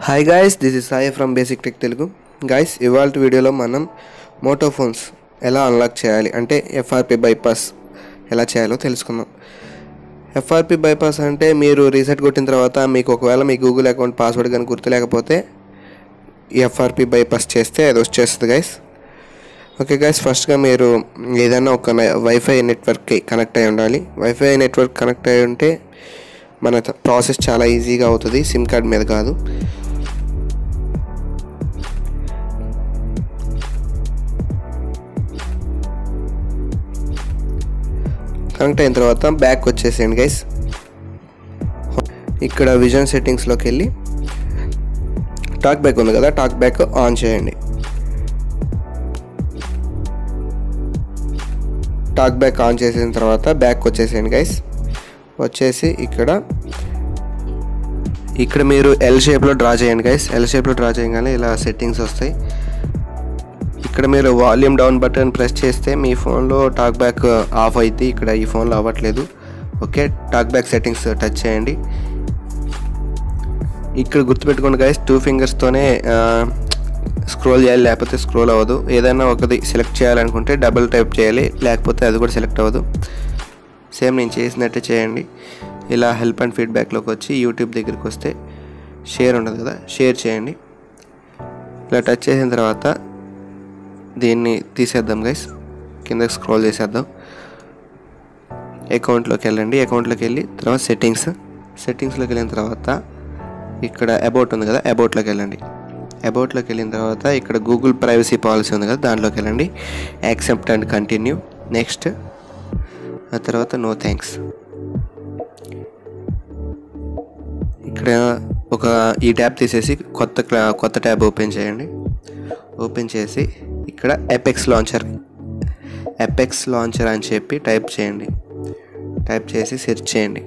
Hi guys this is Sai from basic tech Telugu guys ఇవాళ వీడియోలో మనం మోటో ఫోన్స్ ఎలా అన్లాక్ చేయాలి అంటే ఎఫ్ఆర్పి బైపాస్ ఎలా చేయాలో తెలుసుకుందాం ఎఫ్ఆర్పి బైపాస్ అంటే మీరు రీసెట్ కొట్టిన తర్వాత మీకు ఒకవేళ మీ గూగుల్ అకౌంట్ పాస్వర్డ్ కానీ గుర్తులేకపోతే ఈ ఎఫ్ఆర్పి బైపాస్ చేస్తే అది వచ్చేస్తుంది గైస్ ఓకే గైస్ ఫస్ట్గా మీరు ఏదైనా ఒక వైఫై నెట్వర్క్కి కనెక్ట్ అయి ఉండాలి వైఫై నెట్వర్క్ కనెక్ట్ అయి ఉంటే మన ప్రాసెస్ చాలా ఈజీగా అవుతుంది సిమ్ కార్డ్ మీద కాదు కనెక్ట్ అయిన తర్వాత బ్యాక్ వచ్చేసేయండి గైస్ ఇక్కడ విజన్ సెట్టింగ్స్లోకి వెళ్ళి టాక్ బ్యాక్ ఉంది కదా టాక్ బ్యాక్ ఆన్ చేయండి టాక్ బ్యాక్ ఆన్ చేసిన తర్వాత బ్యాక్ వచ్చేసేయండి గైస్ వచ్చేసి ఇక్కడ ఇక్కడ మీరు ఎల్ షేప్లో డ్రా చేయండి గైస్ ఎల్ షేప్లో డ్రా చేయగానే ఇలా సెట్టింగ్స్ వస్తాయి ఇక్కడ మీరు వాల్యూమ్ డౌన్ బటన్ ప్రెస్ చేస్తే మీ ఫోన్లో టాక్ బ్యాక్ ఆఫ్ అయితే ఇక్కడ ఈ ఫోన్లో అవ్వట్లేదు okay talk back settings touch చేయండి ఇక్కడ గుర్తుపెట్టుకోండి గైస్ టూ ఫింగర్స్తోనే స్క్రోల్ చేయాలి లేకపోతే స్క్రోల్ అవ్వదు ఏదైనా ఒకటి సెలెక్ట్ చేయాలనుకుంటే డబుల్ టైప్ చేయాలి లేకపోతే అది కూడా సెలెక్ట్ అవ్వదు సేమ్ నేను చేసినట్టే చేయండి ఇలా హెల్ప్ అండ్ ఫీడ్బ్యాక్లోకి వచ్చి యూట్యూబ్ దగ్గరికి వస్తే షేర్ ఉండదు కదా షేర్ చేయండి ఇలా టచ్ చేసిన తర్వాత దీన్ని తీసేద్దాం గైస్ కిందకి స్క్రోల్ చేసేద్దాం అకౌంట్లోకి వెళ్ళండి అకౌంట్లోకి వెళ్ళి తర్వాత సెట్టింగ్స్ సెట్టింగ్స్లోకి వెళ్ళిన తర్వాత ఇక్కడ అబౌట్ ఉంది కదా అబౌట్లోకి వెళ్ళండి అబౌట్లోకి వెళ్ళిన తర్వాత ఇక్కడ గూగుల్ ప్రైవసీ పాలసీ ఉంది కదా దాంట్లోకి వెళ్ళండి యాక్సెప్ట్ అండ్ కంటిన్యూ నెక్స్ట్ ఆ తర్వాత నో థ్యాంక్స్ ఇక్కడ ఒక ఈ ట్యాబ్ తీసేసి కొత్త క్లా- కొత్త ట్యాబ్ ఓపెన్ చేయండి ఓపెన్ చేసి ఇక్కడ ఎపెక్స్ లాంచర్ ఎపెక్స్ లాంచర్ అని చెప్పి టైప్ చేయండి టైప్ చేసి సెర్చ్ చేయండి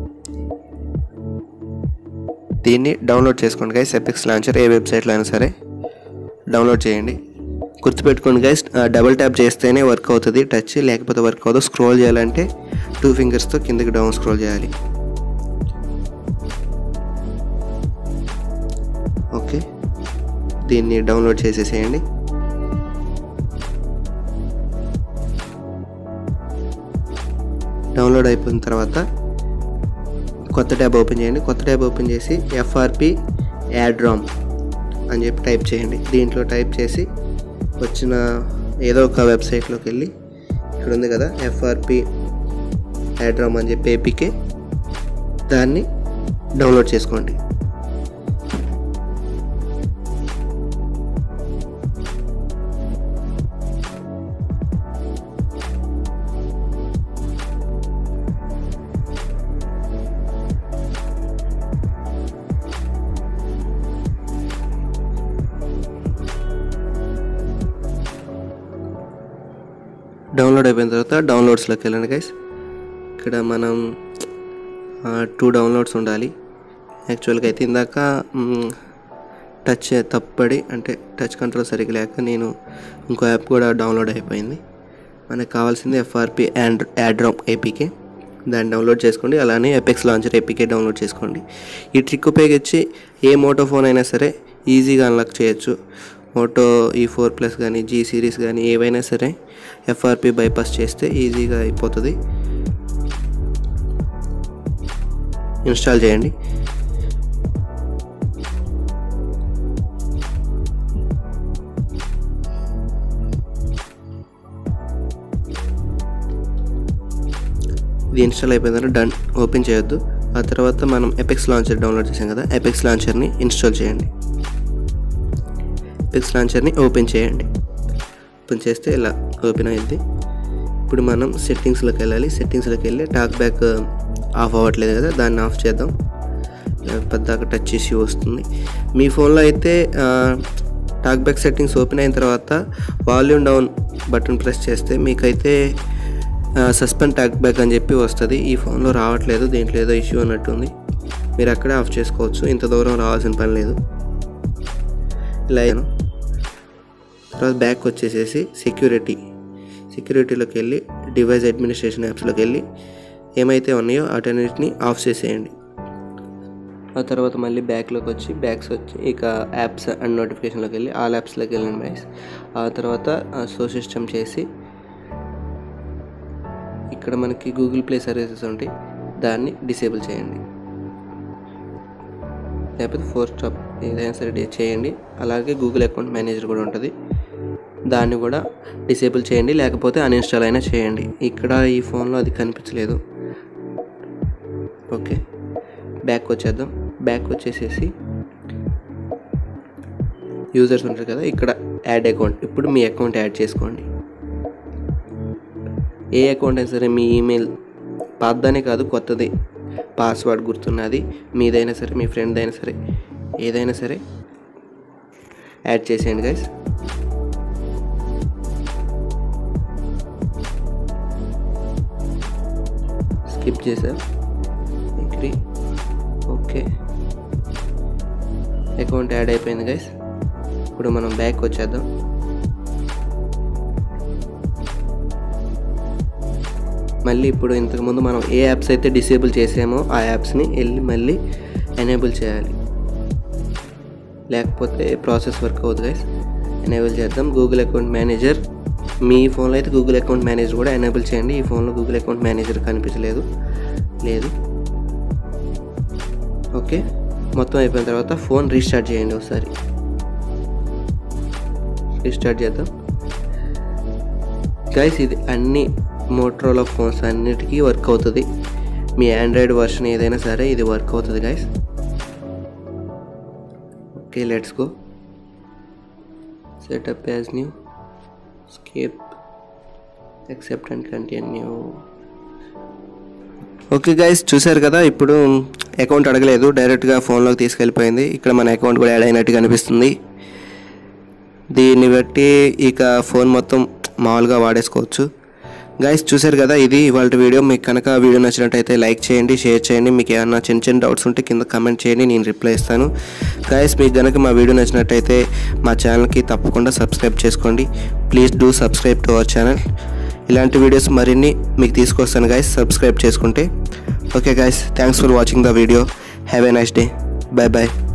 దీన్ని డౌన్లోడ్ చేసుకోండి గైస్ ఎపెక్స్ లాంచర్ ఏ వెబ్సైట్లో అయినా సరే డౌన్లోడ్ చేయండి గుర్తుపెట్టుకోండి గైస్ డబుల్ ట్యాప్ చేస్తేనే వర్క్ అవుతుంది టచ్ లేకపోతే వర్క్ అవ్వదు స్క్రోల్ చేయాలంటే టూ ఫింగర్స్తో కిందకి డౌన్ స్క్రోల్ చేయాలి ఓకే దీన్ని డౌన్లోడ్ చేసేసేయండి డౌన్లోడ్ అయిపోయిన తర్వాత కొత్త ట్యాబ్ ఓపెన్ చేయండి కొత్త ట్యాబ్ ఓపెన్ చేసి ఎఫ్ఆర్పి యాడ్రామ్ అని చెప్పి టైప్ చేయండి దీంట్లో టైప్ చేసి వచ్చిన ఏదో ఒక వెబ్సైట్లోకి వెళ్ళి ఇక్కడ ఉంది కదా ఎఫ్ఆర్పి యాడ్రామ్ అని చెప్పి ఏపీకే దాన్ని డౌన్లోడ్ చేసుకోండి డౌన్లోడ్ అయిపోయిన తర్వాత డౌన్లోడ్స్లోకి వెళ్ళండి గైస్ ఇక్కడ మనం టూ డౌన్లోడ్స్ ఉండాలి యాక్చువల్గా అయితే ఇందాక మ్, టచ్ తప్పడి అంటే టచ్ కంట్రోల్ సరిగ్గా లేక నేను ఇంకో యాప్ కూడా డౌన్లోడ్ అయిపోయింది మనకు కావాల్సింది ఎఫ్ఆర్పి అండ్ యాడ్రామ్ ఏపీకే దాన్ని డౌన్లోడ్ చేసుకోండి అలానే ఎపెక్స్ లాంచర్ ఏపీకే డౌన్లోడ్ చేసుకోండి ఈ ట్రిక్ ఉపయోగించి ఏ మోటో ఫోన్ అయినా సరే ఈజీగా అన్లాక్ చేయొచ్చు మోటో ఈ ఫోర్ ప్లస్ కానీ జీ సిరీస్ కానీ ఏవైనా సరే ఎఫ్ఆర్పి బైపాస్ చేస్తే ఈజీగా అయిపోతుంది ఇన్స్టాల్ చేయండి ఇది ఇన్స్టాల్ అయిపోయిన తర్వాత డన్ ఓపెన్ చేయొద్దు ఆ తర్వాత మనం ఎపెక్స్ లాంచర్ డౌన్లోడ్ చేసాం కదా ఎపెక్స్ లాంచర్ని ఇన్స్టాల్ చేయండి ఎపెక్స్ లాంచర్ని ఓపెన్ చేయండి ఓపెన్ చేస్తే ఇలా ఓపెన్ అయింది ఇప్పుడు మనం సెట్టింగ్స్లోకి వెళ్ళాలి సెట్టింగ్స్లోకి వెళ్ళి టాక్ బ్యాక్ ఆఫ్ అవ్వట్లేదు కదా దాన్ని ఆఫ్ చేద్దాం పెద్దగా టచ్ ఇష్యూ వస్తుంది మీ ఫోన్లో అయితే టాక్ బ్యాక్ సెట్టింగ్స్ ఓపెన్ అయిన తర్వాత వాల్యూమ్ డౌన్ బటన్ ప్రెస్ చేస్తే మీకైతే సస్పెండ్ టాక్ బ్యాక్ అని చెప్పి వస్తుంది ఈ ఫోన్లో రావట్లేదు దీంట్లో ఏదో ఇష్యూ అన్నట్టుంది మీరు అక్కడే ఆఫ్ చేసుకోవచ్చు ఇంత దూరం రావాల్సిన పని లేదు ఇలా అయ్యాను. తర్వాత బ్యాక్ వచ్చేసేసి సెక్యూరిటీ సెక్యూరిటీలోకి వెళ్ళి డివైస్ అడ్మినిస్ట్రేషన్ యాప్స్లోకి వెళ్ళి ఏమైతే ఉన్నాయో వాటన్నిటిని ఆఫ్ చేసేయండి ఆ తర్వాత మళ్ళీ బ్యాక్లోకి వచ్చి బ్యాక్స్ వచ్చి ఇక యాప్స్ అండ్ నోటిఫికేషన్లోకి వెళ్ళి ఆల్ యాప్స్లోకి వెళ్ళండి గైస్ ఆ తర్వాత సో సిస్టమ్ చేసి ఇక్కడ మనకి గూగుల్ ప్లే సర్వీసెస్ ఉంటాయి దాన్ని డిసేబుల్ చేయండి లేకపోతే ఫోర్ స్టాప్ ఏదైనా సరే డి- చేయండి అలాగే గూగుల్ అకౌంట్ మేనేజర్ కూడా ఉంటుంది దాన్ని కూడా డిసేబుల్ చేయండి లేకపోతే అన్ఇన్స్టాల్ అయినా చేయండి ఇక్కడ ఈ ఫోన్లో అది కనిపించలేదు ఓకే బ్యాక్ వచ్చేద్దాం బ్యాక్ వచ్చేసేసి యూజర్స్ ఉంటారు కదా ఇక్కడ యాడ్ అకౌంట్ ఇప్పుడు మీ అకౌంట్ యాడ్ చేసుకోండి ఏ అకౌంట్ అయినా సరే మీ ఈమెయిల్ పాతదానే కాదు కొత్తది పాస్వర్డ్ గుర్తున్నది మీదైనా సరే మీ ఫ్రెండ్ అయినా సరే ఏదైనా సరే యాడ్ చేసేయండి గైస్ స్కిప్ చేసా అగ్రీ ఓకే అకౌంట్ యాడ్ అయిపోయింది గైస్ ఇప్పుడు మనం బ్యాక్ వచ్చేద్దాం మళ్ళీ ఇప్పుడు ఇంతకుముందు మనం ఏ యాప్స్ అయితే డిసేబుల్ చేసామో ఆ యాప్స్ని వెళ్ళి మళ్ళీ ఎనేబుల్ చేయాలి లేకపోతే ప్రాసెస్ వర్క్ అవుతుంది గైస్ ఎనేబుల్ చేద్దాం గూగుల్ అకౌంట్ మేనేజర్ మీ ఫోన్లో అయితే గూగుల్ అకౌంట్ మేనేజర్ కూడా ఎనేబుల్ చేయండి ఈ ఫోన్లో గూగుల్ అకౌంట్ మేనేజర్ కనిపించలేదు లేదు ఓకే మొత్తం అయిపోయిన తర్వాత ఫోన్ రీస్టార్ట్ చేయండి ఒకసారి రీస్టార్ట్ చేద్దాం గైస్ ఇది అన్ని మోటరోలా ఫోన్స్ అన్నిటికీ వర్క్ అవుతుంది మీ ఆండ్రాయిడ్ వర్షన్ ఏదైనా సరే ఇది వర్క్ అవుతుంది guys okay let's go setup as new skip accept and continue okay guys చూసారు కదా ఇప్పుడు అకౌంట్ అడగలేదు డైరెక్ట్గా ఫోన్లోకి తీసుకెళ్ళిపోయింది ఇక్కడ మన అకౌంట్ కూడా యాడ్ అయినట్టు కనిపిస్తుంది దీన్ని బట్టి ఇక ఫోన్ మొత్తం మామూలుగా వాడేసుకోవచ్చు గైస్ చూసారు కదా ఇది ఇవాళ వీడియో మీకు కనుక వీడియో నచ్చినట్టయితే లైక్ చేయండి షేర్ చేయండి మీకు ఏమన్నా చిన్న చిన్న డౌట్స్ ఉంటే కింద కమెంట్ చేయండి నేను రిప్లై ఇస్తాను గైస్ మీకు కనుక మా వీడియో నచ్చినట్టయితే మా ఛానల్కి తప్పకుండా సబ్స్క్రైబ్ చేసుకోండి please do subscribe to our channel ఇలాంటి వీడియోస్ మరిన్ని మీకు తీసుకొస్తాను గైస్ సబ్స్క్రైబ్ చేసుకుంటే okay guys thanks for watching the video have a nice day bye bye